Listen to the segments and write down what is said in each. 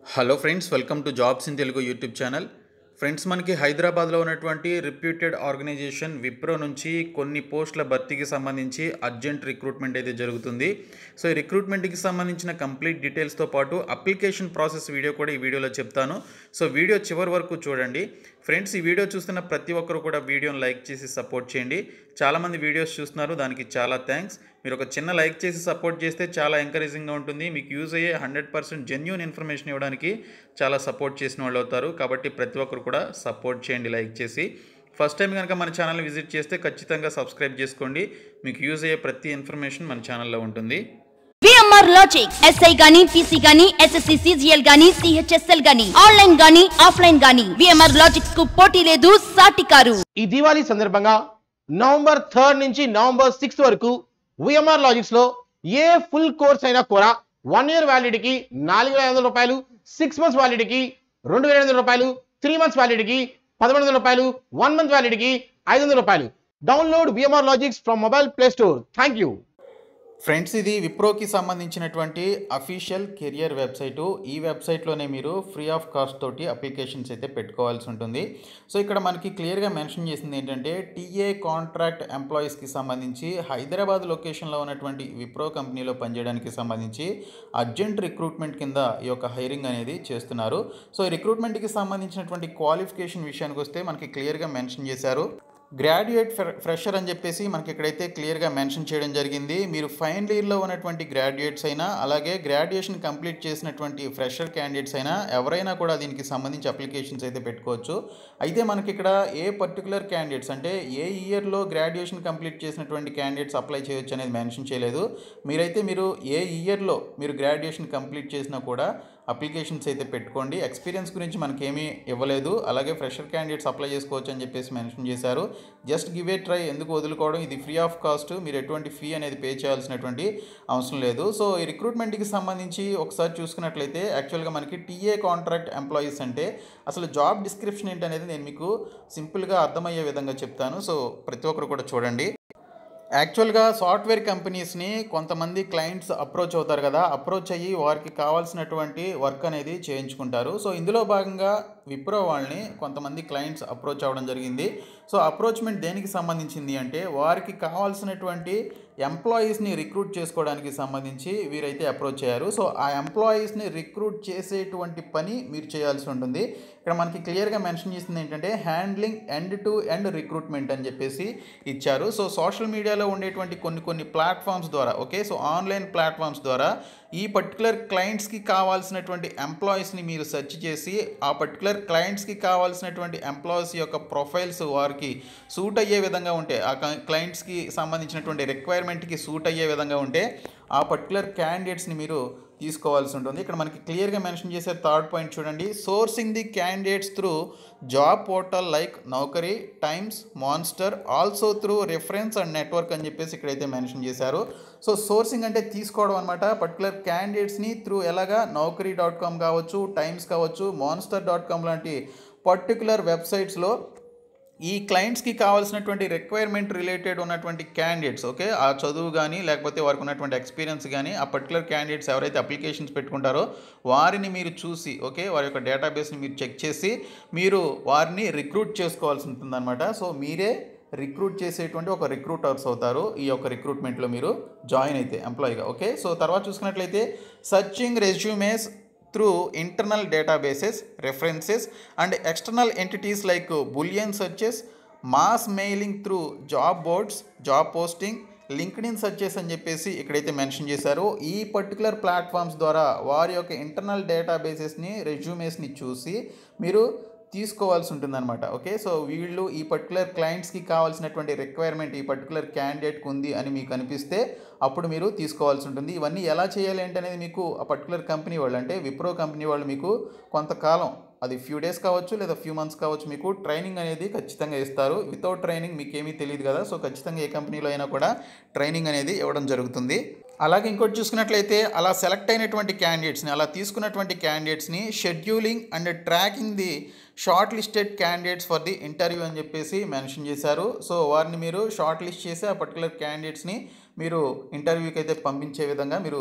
hello friends welcome to jobs in Telugu YouTube channel friends మనకి హైదరాబాద్లో ఉన్నటువంటి రిప్యూటెడ్ ఆర్గనైజేషన్ విప్రో నుంచి కొన్ని పోస్టుల భర్తీకి సంబంధించి అర్జెంట్ రిక్రూట్మెంట్ అయితే జరుగుతుంది సో ఈ రిక్రూట్మెంట్కి సంబంధించిన కంప్లీట్ డీటెయిల్స్తో పాటు అప్లికేషన్ ప్రాసెస్ వీడియో కూడా ఈ వీడియోలో చెప్తాను సో వీడియో చివరి వరకు చూడండి ఫ్రెండ్స్ ఈ వీడియో చూస్తున్న ప్రతి ఒక్కరు కూడా వీడియోని లైక్ చేసి సపోర్ట్ చేయండి చాలామంది వీడియోస్ చూస్తున్నారు దానికి చాలా థ్యాంక్స్ మీరు ఒక చిన్న లైక్ చేసి సపోర్ట్ చేస్తే చాలా ఎంకరేజింగ్గా ఉంటుంది మీకు యూజ్ అయ్యే హండ్రెడ్ పర్సెంట్ జెన్యున్ ఇన్ఫర్మేషన్ ఇవ్వడానికి చాలా సపోర్ట్ చేసిన వాళ్ళు అవుతారు కాబట్టి ప్రతి ఒక్కరు కూడా సపోర్ట్ చేయండి లైక్ చేసి ఫస్ట్ టైం కనుక మన ఛానల్ని విజిట్ చేస్తే ఖచ్చితంగా సబ్స్క్రైబ్ చేసుకోండి మీకు యూజ్ అయ్యే ప్రతి ఇన్ఫర్మేషన్ మన ఛానల్లో ఉంటుంది విఎంఆర్ లాజిక్ ఎస్ఐ గాని పీసీ గాని ఎస్ఎస్సి సిజిఎల్ గాని సిహెచ్ఎస్ఎల్ గాని ఆన్లైన్ గాని ఆఫ్లైన్ గాని విఎంఆర్ లాజిక్స్ కు పోటీ లేదు సాటి కారు ఈ దివాళీ సందర్భంగా నవంబర్ థర్డ్ నుంచి నవంబర్ సిక్స్త్ వరకు విఎంఆర్ లాజిక్స్ లో ఏ ఫుల్ కోర్స్ అయినా కూడా వన్ ఇయర్ వ్యాలిడిటీకి నాలుగు వేల ఐదు వందల రూపాయలు సిక్స్ మంత్స్ వ్యాలిడిటీకి రెండు వేల ఐదు వందల రూపాయలు త్రీ మంత్స్ వ్యాలిడిటీకి పదకొండు వందల రూపాయలు వన్ మంత్ వ్యాలిడిటీకి ఐదు వందల రూపాయలు download VMR logics from mobile play store thank you friends ఇది విప్రోకి సంబంధించినటువంటి అఫీషియల్ కెరియర్ వెబ్సైటు ఈ వెబ్సైట్లోనే మీరు ఫ్రీ ఆఫ్ కాస్ట్ తోటి అప్లికేషన్స్ అయితే పెట్టుకోవాల్సి ఉంటుంది సో ఇక్కడ మనకి క్లియర్గా మెన్షన్ చేసింది ఏంటంటే టీఏ కాంట్రాక్ట్ ఎంప్లాయీస్కి సంబంధించి హైదరాబాద్ లొకేషన్లో ఉన్నటువంటి విప్రో కంపెనీలో పనిచేయడానికి సంబంధించి అర్జెంట్ రిక్రూట్మెంట్ కింద ఈ యొక్క హైరింగ్ అనేది చేస్తున్నారు సో ఈ రిక్రూట్మెంట్కి సంబంధించినటువంటి క్వాలిఫికేషన్ విషయానికి వస్తే మనకి క్లియర్గా మెన్షన్ చేశారు గ్రాడ్యుయేట్ ఫ్రెషర్ అని చెప్పేసి మనకి ఇక్కడైతే క్లియర్గా మెన్షన్ చేయడం జరిగింది మీరు ఫైనల్ ఇయర్లో ఉన్నటువంటి గ్రాడ్యుయేట్స్ అయినా అలాగే గ్రాడ్యుయేషన్ కంప్లీట్ చేసినటువంటి ఫ్రెషర్ క్యాండిడేట్స్ అయినా ఎవరైనా కూడా దీనికి సంబంధించి అప్లికేషన్స్ అయితే పెట్టుకోవచ్చు అయితే మనకి ఇక్కడ ఏ పర్టికులర్ క్యాండిడేట్స్ అంటే ఏ ఇయర్లో గ్రాడ్యుయేషన్ కంప్లీట్ చేసినటువంటి క్యాండిడేట్స్ అప్లై చేయొచ్చు అనేది మెన్షన్ చేయలేదు మీరైతే మీరు ఏ ఇయర్లో మీరు గ్రాడ్యుయేషన్ కంప్లీట్ చేసినా కూడా అప్లికేషన్స్ అయితే పెట్టుకోండి ఎక్స్పీరియన్స్ గురించి మనకేమీ ఇవ్వలేదు అలాగే ఫ్రెషర్ క్యాండిడేట్స్ అప్లై చేసుకోవచ్చు అని చెప్పేసి మెన్షన్ చేశారు జస్ట్ గివ్ ఏ ట్రై ఎందుకు వదులుకోవడం ఇది ఫ్రీ ఆఫ్ కాస్ట్ మీరు ఎటువంటి ఫీ అనేది పే చేయాల్సినటువంటి అవసరం లేదు సో ఈ రిక్రూట్మెంట్కి సంబంధించి ఒకసారి చూసుకున్నట్లయితే యాక్చువల్గా మనకి టీఏ కాంట్రాక్ట్ ఎంప్లాయీస్ అంటే అసలు జాబ్ డిస్క్రిప్షన్ ఏంటనేది నేను మీకు సింపుల్గా అర్థమయ్యే విధంగా చెప్తాను సో ప్రతి ఒక్కరు కూడా చూడండి యాక్చువల్గా సాఫ్ట్వేర్ కంపెనీస్ని కొంతమంది క్లయింట్స్ అప్రోచ్ అవుతారు కదా అప్రోచ్ అయ్యి వారికి కావాల్సినటువంటి వర్క్ అనేది చేయించుకుంటారు సో ఇందులో భాగంగా విప్రో వాళ్ళని కొంతమంది క్లయింట్స్ అప్రోచ్ అవ్వడం జరిగింది సో అప్రోచ్మెంట్ దేనికి సంబంధించింది అంటే వారికి కావాల్సినటువంటి ఎంప్లాయీస్ని రిక్రూట్ చేసుకోవడానికి సంబంధించి వీరైతే అప్రోచ్ అయ్యారు సో ఆ ఎంప్లాయీస్ని రిక్రూట్ చేసేటువంటి పని మీరు చేయాల్సి ఉంటుంది ఇక్కడ మనకి క్లియర్గా మెన్షన్ చేసింది ఏంటంటే handling end to end recruitment అని చెప్పేసి ఇచ్చారు సో సోషల్ మీడియాలో ఉండేటువంటి కొన్ని కొన్ని ప్లాట్ఫామ్స్ ద్వారా ఓకే సో ఆన్లైన్ ప్లాట్ఫామ్స్ ద్వారా ఈ పర్టికులర్ క్లయింట్స్కి కావాల్సినటువంటి ఎంప్లాయీస్ని మీరు సెర్చ్ చేసి ఆ పర్టికులర్ క్లయింట్స్కి కావాల్సినటువంటి ఎంప్లాయీస్ యొక్క ప్రొఫైల్స్ వారికి సూట్ అయ్యే విధంగా ఉంటే ఆ క్లయింట్స్కి సంబంధించినటువంటి రిక్వైర్మెంట్కి సూట్ అయ్యే విధంగా ఉంటే ఆ పర్టికులర్ క్యాండిడేట్స్ని మీరు తీసుకోవాల్సి ఉంటుంది ఇక్కడ మనకి క్లియర్గా మెన్షన్ చేసే థర్డ్ పాయింట్ చూడండి sourcing the candidates through job portal like Naukri Times Monster also through reference and network అని చెప్పేసి ఇక్కడైతే మెన్షన్ చేశారు సో సోర్సింగ్ అంటే తీసుకోవడం అనమాట పర్టికులర్ క్యాండిడేట్స్ని త్రూ ఎలాగా నౌకరీ డాట్ కామ్ కావచ్చు టైమ్స్ కావచ్చు మాన్స్టర్ డాట్ కామ్ లాంటి పర్టికులర్ వెబ్సైట్స్లో ఈ క్లయింట్స్కి కావాల్సినటువంటి రిక్వైర్మెంట్ రిలేటెడ్ ఉన్నటువంటి క్యాండిడేట్స్ ఓకే ఆ చదువు కానీ లేకపోతే వారికి ఉన్నటువంటి ఎక్స్పీరియన్స్ కానీ ఆ పర్టికులర్ క్యాండిడేట్స్ ఎవరైతే అప్లికేషన్స్ పెట్టుకుంటారో వారిని మీరు చూసి ఓకే వారి యొక్క డేటాబేస్ని మీరు చెక్ చేసి మీరు వారిని రిక్రూట్ చేసుకోవాల్సి ఉంటుందన్నమాట సో మీరే రిక్రూట్ చేసేటువంటి ఒక రిక్రూటర్స్ అవుతారు ఈ యొక్క రిక్రూట్మెంట్లో మీరు జాయిన్ అయితే ఎంప్లాయీగా ఓకే సో తర్వాత చూసుకున్నట్లయితే searching resumes through internal databases, references, and external entities like uh, Boolean searches, mass mailing through job boards, job posting, LinkedIn searches అని చెప్పేసి ఇక్కడైతే మెన్షన్ చేశారో ఈ పర్టికులర్ ప్లాట్ఫామ్స్ ద్వారా వారి యొక్క ఇంటర్నల్ డేటాబేసెస్ని రెజ్యూమేస్ని చూసి మీరు తీసుకోవాల్సి ఉంటుందన్నమాట ఓకే సో వీళ్ళు ఈ పర్టికులర్ క్లయింట్స్కి కావాల్సినటువంటి రిక్వైర్మెంట్ ఈ పర్టికులర్ క్యాండిడేట్కి ఉంది అని మీకు అనిపిస్తే అప్పుడు మీరు తీసుకోవాల్సి ఉంటుంది ఇవన్నీ ఎలా చేయాలి అంటే అనేది మీకు ఆ పర్టికులర్ కంపెనీ వాళ్ళు అంటే విప్రో కంపెనీ వాళ్ళు మీకు కొంతకాలం అది ఫ్యూ డేస్ కావచ్చు లేదా ఫ్యూ మంత్స్ కావచ్చు మీకు ట్రైనింగ్ అనేది ఖచ్చితంగా ఇస్తారు వితౌట్ ట్రైనింగ్ మీకు ఏమీ తెలియదు కదా సో ఖచ్చితంగా ఏ కంపెనీలో అయినా కూడా ట్రైనింగ్ అనేది ఇవ్వడం జరుగుతుంది అలాగే ఇంకోటి చూసుకున్నట్లయితే అలా సెలెక్ట్ అయినటువంటి క్యాండిడేట్స్ని అలా తీసుకున్నటువంటి క్యాండిడేట్స్ని scheduling and tracking the short listed candidates for the interview అని చెప్పేసి మెన్షన్ చేశారు సో వారిని మీరు షార్ట్ లిస్ట్ చేసి ఆ పర్టికులర్ క్యాండిడేట్స్ని మీరు ఇంటర్వ్యూకి అయితే పంపించే విధంగా మీరు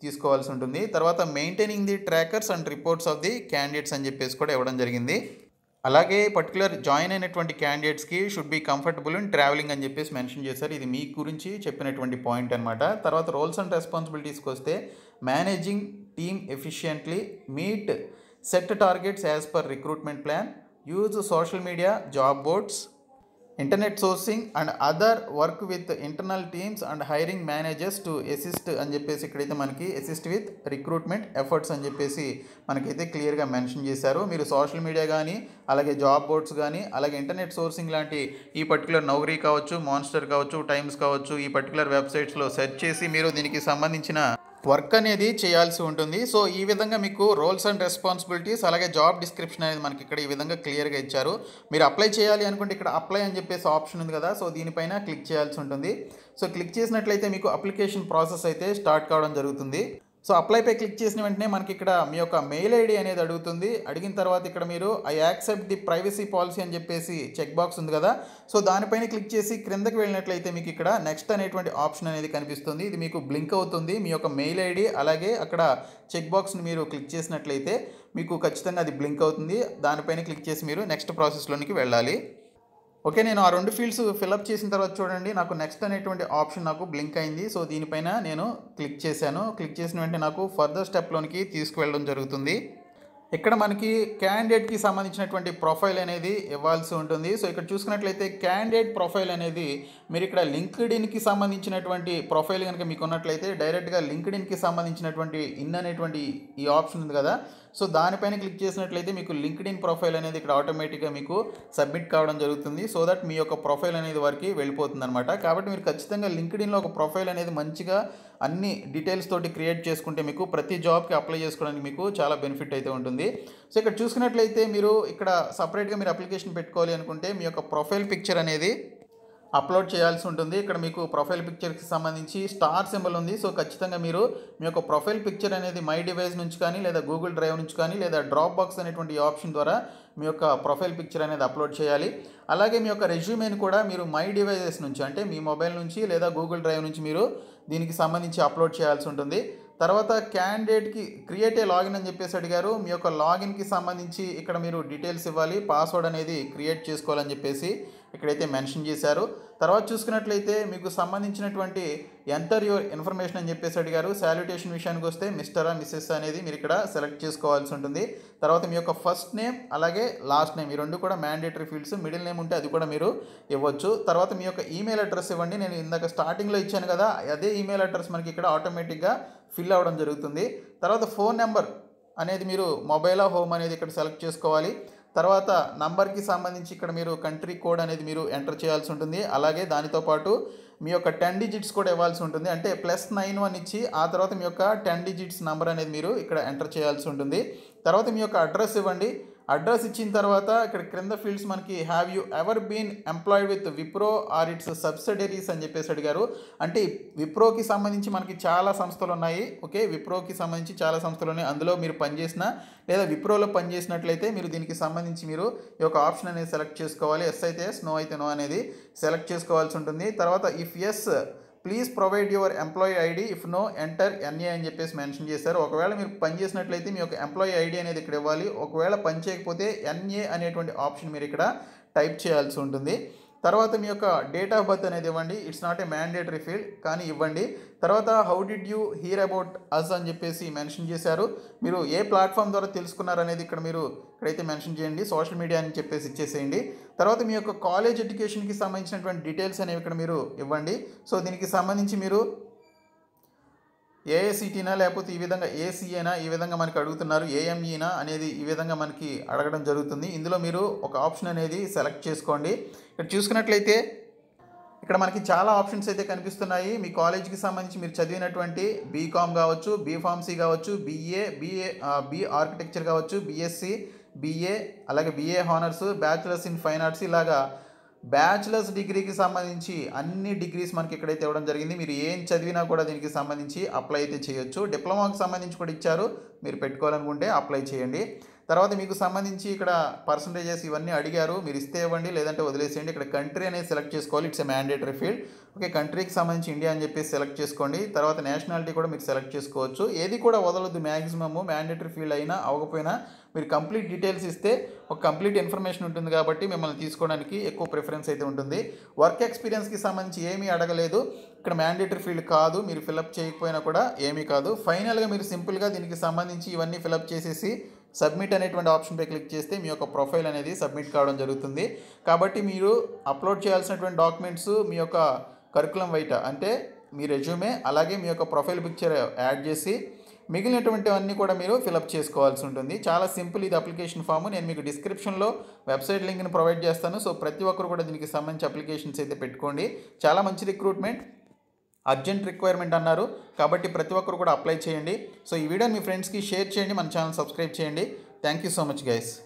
తీసుకోవాల్సి ఉంటుంది తర్వాత maintaining the trackers and reports of the candidates అని చెప్పేసి కూడా ఇవ్వడం జరిగింది అలాగే పర్టికులర్ జాయిన్ అయినటువంటి క్యాండిడేట్స్కి should be comfortable in travelling అని చెప్పేసి మెన్షన్ చేశారు ఇది మీ గురించి చెప్పినటువంటి పాయింట్ అనమాట తర్వాత రోల్స్ అండ్ రెస్పాన్సిబిలిటీస్కి వస్తే managing team efficiently meet set targets as per recruitment plan use social media job boards internet sourcing and other work with internal teams and hiring managers to assist అని చెప్పేసి ఇక్కడైతే మనకి assist with recruitment efforts అని చెప్పేసి మనకైతే క్లియర్గా mention చేశారు మీరు సోషల్ మీడియా కానీ అలాగే జాబ్ బోర్డ్స్ కానీ అలాగే ఇంటర్నెట్ సోర్సింగ్ లాంటి ఈ పర్టికులర్ నౌకరీ కావచ్చు మాన్స్టర్ కావచ్చు టైమ్స్ కావచ్చు ఈ పర్టికులర్ వెబ్సైట్స్లో సెర్చ్ చేసి మీరు దీనికి సంబంధించిన వర్క్ అనేది చేయాల్సి ఉంటుంది సో ఈ విధంగా మీకు రోల్స్ అండ్ రెస్పాన్సిబిలిటీస్ అలాగే జాబ్ డిస్క్రిప్షన్ అనేది మనకి ఇక్కడ ఈ విధంగా క్లియర్గా ఇచ్చారు మీరు అప్లై చేయాలి అనుకుంటే ఇక్కడ అప్లై అని చెప్పేసి ఆప్షన్ ఉంది కదా సో దీనిపైన క్లిక్ చేయాల్సి ఉంటుంది సో క్లిక్ చేసినట్లయితే మీకు అప్లికేషన్ ప్రాసెస్ అయితే స్టార్ట్ కావడం జరుగుతుంది సో అప్లైపై క్లిక్ చేసిన వెంటనే మనకి ఇక్కడ మీ యొక్క మెయిల్ ఐడి అనేది అడుగుతుంది అడిగిన తర్వాత ఇక్కడ మీరు I accept the privacy policy అని చెప్పేసి చెక్ బాక్స్ ఉంది కదా సో దానిపైన క్లిక్ చేసి క్రిందకి వెళ్ళినట్లయితే మీకు ఇక్కడ నెక్స్ట్ అనేటువంటి ఆప్షన్ అనేది కనిపిస్తుంది ఇది మీకు బ్లింక్ అవుతుంది మీ యొక్క మెయిల్ ఐడి అలాగే అక్కడ చెక్ బాక్స్ని మీరు క్లిక్ చేసినట్లయితే మీకు ఖచ్చితంగా అది బ్లింక్ అవుతుంది దానిపైన క్లిక్ చేసి మీరు నెక్స్ట్ ప్రాసెస్లోనికి వెళ్ళాలి ఓకే నేను ఆ రెండు ఫీల్డ్స్ ఫిల్అప్ చేసిన తర్వాత చూడండి నాకు నెక్స్ట్ అనేటువంటి ఆప్షన్ నాకు బ్లింక్ అయింది సో దీనిపైన నేను క్లిక్ చేశాను క్లిక్ చేసిన వెంటనే నాకు ఫర్దర్ స్టెప్లోనికి తీసుకువెళ్ళడం జరుగుతుంది ఇక్కడ మనకి క్యాండిడేట్కి సంబంధించినటువంటి ప్రొఫైల్ అనేది ఇవ్వాల్సి ఉంటుంది సో ఇక్కడ చూసుకున్నట్లయితే క్యాండిడేట్ ప్రొఫైల్ అనేది మీరు ఇక్కడ లింక్డ్ఇన్కి సంబంధించినటువంటి ప్రొఫైల్ కనుక మీకు ఉన్నట్లయితే డైరెక్ట్గా లింక్డ్ఇన్కి సంబంధించినటువంటి ఇన్ అనేటువంటి ఈ ఆప్షన్ ఉంది కదా సో దానిపైన క్లిక్ చేసినట్లయితే మీకు లింక్డ్ఇన్ ప్రొఫైల్ అనేది ఇక్కడ ఆటోమేటిక్గా మీకు సబ్మిట్ కావడం జరుగుతుంది సో దట్ మీ యొక్క ప్రొఫైల్ అనేది వారికి వెళ్ళిపోతుంది అనమాట కాబట్టి మీరు ఖచ్చితంగా లింక్డ్ఇన్లో ఒక ప్రొఫైల్ అనేది మంచిగా అన్ని డీటెయిల్స్ తోటి క్రియేట్ చేసుకుంటే మీకు ప్రతి జాబ్కి అప్లై చేసుకోవడానికి మీకు చాలా బెనిఫిట్ అయితే ఉంటుంది సో ఇక్కడ చూసుకున్నట్లయితే మీరు ఇక్కడ సపరేట్గా మీరు అప్లికేషన్ పెట్టుకోవాలి అనుకుంటే మీ యొక్క ప్రొఫైల్ పిక్చర్ అనేది అప్లోడ్ చేయాల్సి ఉంటుంది ఇక్కడ మీకు ప్రొఫైల్ పిక్చర్కి సంబంధించి స్టార్ సింబల్ ఉంది సో ఖచ్చితంగా మీరు మీ యొక్క ప్రొఫైల్ పిక్చర్ అనేది మై డివైస్ నుంచి కానీ లేదా గూగుల్ డ్రైవ్ నుంచి కానీ లేదా డ్రాప్ బాక్స్ అనేటువంటి ఆప్షన్ ద్వారా మీ యొక్క ప్రొఫైల్ పిక్చర్ అనేది అప్లోడ్ చేయాలి అలాగే మీ యొక్క రెజ్యూమేని కూడా మీరు మై డివైజెస్ నుంచి అంటే మీ మొబైల్ నుంచి లేదా గూగుల్ డ్రైవ్ నుంచి మీరు దీనికి సంబంధించి అప్లోడ్ చేయాల్సి ఉంటుంది తర్వాత క్యాండిడేట్కి క్రియేట్ ఏ లాగిన్ అని చెప్పేసి అడిగారు మీ యొక్క లాగిన్కి సంబంధించి ఇక్కడ మీరు డీటెయిల్స్ ఇవ్వాలి పాస్వర్డ్ అనేది క్రియేట్ చేసుకోవాలని చెప్పేసి ఇక్కడైతే మెన్షన్ చేశారు తర్వాత చూసుకున్నట్లయితే మీకు సంబంధించినటువంటి ఎంటర్ యువర్ ఇన్ఫర్మేషన్ అని చెప్పేసి అడిగారు శాల్యుటేషన్ విషయానికి వస్తే మిస్టరా మిస్సెస్ అనేది మీరు ఇక్కడ సెలెక్ట్ చేసుకోవాల్సి ఉంటుంది తర్వాత మీ యొక్క ఫస్ట్ నేమ్ అలాగే లాస్ట్ నేమ్ ఈ రెండు కూడా మ్యాండేటరీ ఫీల్డ్స్ మిడిల్ నేమ్ ఉంటే అది కూడా మీరు ఇవ్వచ్చు తర్వాత మీ యొక్క ఈమెయిల్ అడ్రస్ ఇవ్వండి నేను ఇందాక స్టార్టింగ్లో ఇచ్చాను కదా అదే ఈమెయిల్ అడ్రస్ మనకి ఇక్కడ ఆటోమేటిక్గా ఫిల్ అవ్వడం జరుగుతుంది తర్వాత ఫోన్ నెంబర్ అనేది మీరు మొబైల్ హోమ్ అనేది ఇక్కడ సెలెక్ట్ చేసుకోవాలి తర్వాత నంబర్కి సంబంధించి ఇక్కడ మీరు కంట్రీ కోడ్ అనేది మీరు ఎంటర్ చేయాల్సి ఉంటుంది అలాగే దానితో పాటు మీ యొక్క టెన్ డిజిట్స్ కూడా ఇవ్వాల్సి ఉంటుంది అంటే ప్లస్ నైన్ వన్ ఇచ్చి ఆ తర్వాత మీ యొక్క టెన్ డిజిట్స్ నెంబర్ అనేది మీరు ఇక్కడ ఎంటర్ చేయాల్సి ఉంటుంది తర్వాత మీ యొక్క అడ్రస్ ఇవ్వండి అడ్రస్ ఇచ్చిన తర్వాత ఇక్కడ క్రింద ఫీల్డ్స్ మనకి have you ever been employed with Wipro or its subsidiaries అని చెప్పేసి అడిగారు అంటే విప్రోకి సంబంధించి మనకి చాలా సంస్థలు ఉన్నాయి ఓకే విప్రోకి సంబంధించి చాలా సంస్థలు ఉన్నాయి అందులో మీరు పనిచేసిన లేదా విప్రోలో పనిచేసినట్లయితే మీరు దీనికి సంబంధించి మీరు ఈ యొక్క ఆప్షన్ అనేది సెలెక్ట్ చేసుకోవాలి ఎస్ అయితే ఎస్ నో అయితే నో అనేది సెలెక్ట్ చేసుకోవాల్సి ఉంటుంది తర్వాత if yes please provide your employee ID if no enter NA అని చెప్పేసి మెన్షన్ చేశారు ఒకవేళ మీరు పని చేసినట్లయితే మీ యొక్క ఎంప్లాయీ ఐడి అనేది ఇక్కడ ఇవ్వాలి ఒకవేళ పని చేయకపోతే ఎన్ఏ అనేటువంటి ఆప్షన్ మీరు ఇక్కడ టైప్ చేయాల్సి ఉంటుంది తర్వాత మీ యొక్క డేట్ ఆఫ్ బర్త్ అనేది ఇవ్వండి it's not a mandatory field కానీ ఇవ్వండి తర్వాత how did you hear about us అని చెప్పేసి మెన్షన్ చేశారు మీరు ఏ ప్లాట్ఫామ్ ద్వారా తెలుసుకున్నారు అనేది ఇక్కడ మీరు ఇక్కడైతే మెన్షన్ చేయండి సోషల్ మీడియా అని చెప్పేసి ఇచ్చేసేయండి తర్వాత మీ యొక్క కాలేజ్ ఎడ్యుకేషన్కి సంబంధించినటువంటి డీటెయిల్స్ అనేవి ఇక్కడ మీరు ఇవ్వండి సో దీనికి సంబంధించి మీరు ఏఐసిటీనా లేకపోతే ఈ విధంగా ఏసీఏనా ఈ విధంగా మనకి అడుగుతున్నారు ఏఎంఈనా అనేది ఈ విధంగా మనకి అడగడం జరుగుతుంది ఇందులో మీరు ఒక ఆప్షన్ అనేది సెలెక్ట్ చేసుకోండి ఇక్కడ చూసుకున్నట్లయితే ఇక్కడ మనకి చాలా ఆప్షన్స్ అయితే కనిపిస్తున్నాయి మీ కాలేజ్కి సంబంధించి మీరు చదివినటువంటి బీకామ్ కావచ్చు బీఫార్మసీ కావచ్చు బీఏ బీఏ బీ ఆర్కిటెక్చర్ కావచ్చు బీఎస్సీ బీఏ అలాగే BA honours bachelors in fine arts ఇలాగా బ్యాచిలర్స్ డిగ్రీకి సంబంధించి అన్ని డిగ్రీస్ మనకి ఇక్కడైతే ఇవ్వడం జరిగింది మీరు ఏం చదివినా కూడా దీనికి సంబంధించి అప్లై అయితే చేయొచ్చు డిప్లొమాకి సంబంధించి కూడా ఇచ్చారు మీరు పెట్టుకోవాలనుకుంటే అప్లై చేయండి తర్వాత మీకు సంబంధించి ఇక్కడ పర్సంటేజెస్ ఇవన్నీ అడిగారు మీరు ఇస్తే ఇవ్వండి లేదంటే వదిలేసేయండి ఇక్కడ కంట్రీ అనేది సెలెక్ట్ చేసుకోవాలి it's a mandatory field okay కంట్రీకి సంబంధించి ఇండియా అని చెప్పేసి సెలెక్ట్ చేసుకోండి తర్వాత నేషనాలిటీ కూడా మీరు సెలెక్ట్ చేసుకోవచ్చు ఏది కూడా వదలొద్దు మ్యాక్సిమము మ్యాండేటరీ ఫీల్డ్ అయినా అవ్వకపోయినా మీరు కంప్లీట్ డీటెయిల్స్ ఇస్తే ఒక కంప్లీట్ ఇన్ఫర్మేషన్ ఉంటుంది కాబట్టి మిమ్మల్ని తీసుకోవడానికి ఎక్కువ ప్రిఫరెన్స్ అయితే ఉంటుంది వర్క్ ఎక్స్పీరియన్స్కి సంబంధించి ఏమీ అడగలేదు ఇక్కడ మ్యాండేటరీ ఫీల్డ్ కాదు మీరు ఫిలప్ చేయకపోయినా కూడా ఏమీ కాదు ఫైనల్గా మీరు సింపుల్గా దీనికి సంబంధించి ఇవన్నీ ఫిలప్ చేసేసి సబ్మిట్ అనేటువంటి ఆప్షన్పై క్లిక్ చేస్తే మీ యొక్క ప్రొఫైల్ అనేది సబ్మిట్ కావడం జరుగుతుంది కాబట్టి మీరు అప్లోడ్ చేయాల్సినటువంటి డాక్యుమెంట్స్ మీ యొక్క కరికులం వైట అంటే మీ రెజ్యూమే అలాగే మీ యొక్క ప్రొఫైల్ పిక్చర్ యాడ్ చేసి మిగిలినటువంటివన్నీ కూడా మీరు ఫిలప్ చేసుకోవాల్సి ఉంటుంది చాలా సింపుల్ ఇది అప్లికేషన్ ఫామ్ నేను మీకు డిస్క్రిప్షన్లో వెబ్సైట్ లింక్ని ప్రొవైడ్ చేస్తాను సో ప్రతి ఒక్కరు కూడా దీనికి సంబంధించి అప్లికేషన్స్ అయితే పెట్టుకోండి చాలా మంచి రిక్రూట్మెంట్ అర్జెంట్ రిక్వైర్మెంట్ అన్నారు కాబట్టి ప్రతి ఒక్కరు కూడా అప్లై చేయండి సో ఈ వీడియోని మీ ఫ్రెండ్స్కి షేర్ చేయండి మన ఛానల్ సబ్స్క్రైబ్ చేయండి thank you so much guys